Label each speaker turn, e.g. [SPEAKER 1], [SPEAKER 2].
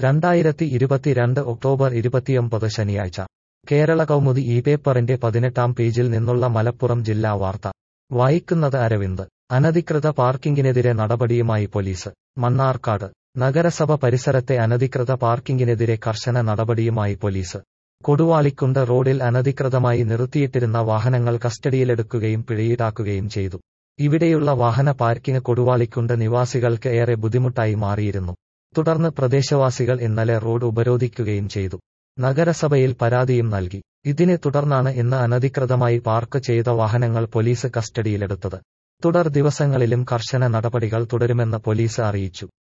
[SPEAKER 1] രണ്ടായിരത്തി ഇരുപത്തിരണ്ട് ഒക്ടോബർ ഇരുപത്തിയൊമ്പത് ശനിയാഴ്ച കേരള കൗമുദി ഈ പേപ്പറിന്റെ പതിനെട്ടാം പേജിൽ നിന്നുള്ള മലപ്പുറം ജില്ലാ വാർത്ത വായിക്കുന്നത് അരവിന്ദ് അനധികൃത പാർക്കിംഗിനെതിരെ നടപടിയുമായി പോലീസ് മണ്ണാർക്കാട് നഗരസഭ പരിസരത്തെ അനധികൃത പാർക്കിംഗിനെതിരെ കർശന നടപടിയുമായി പോലീസ് കൊടുവാളിക്കുണ്ട് റോഡിൽ അനധികൃതമായി നിർത്തിയിട്ടിരുന്ന വാഹനങ്ങൾ കസ്റ്റഡിയിലെടുക്കുകയും പിഴയീടാക്കുകയും ചെയ്തു ഇവിടെയുള്ള വാഹന പാർക്കിംഗ് കൊടുവാളിക്കുണ്ട് നിവാസികൾക്ക് ഏറെ ബുദ്ധിമുട്ടായി മാറിയിരുന്നു തുടർന്ന് പ്രദേശവാസികൾ ഇന്നലെ റോഡ് ഉപരോധിക്കുകയും ചെയ്തു നഗരസഭയിൽ പരാതിയും നൽകി ഇതിനെ തുടർന്നാണ് ഇന്ന് അനധികൃതമായി പാർക്ക് ചെയ്ത വാഹനങ്ങൾ പോലീസ് കസ്റ്റഡിയിലെടുത്തത് തുടർ ദിവസങ്ങളിലും കർശന നടപടികൾ തുടരുമെന്ന് പോലീസ് അറിയിച്ചു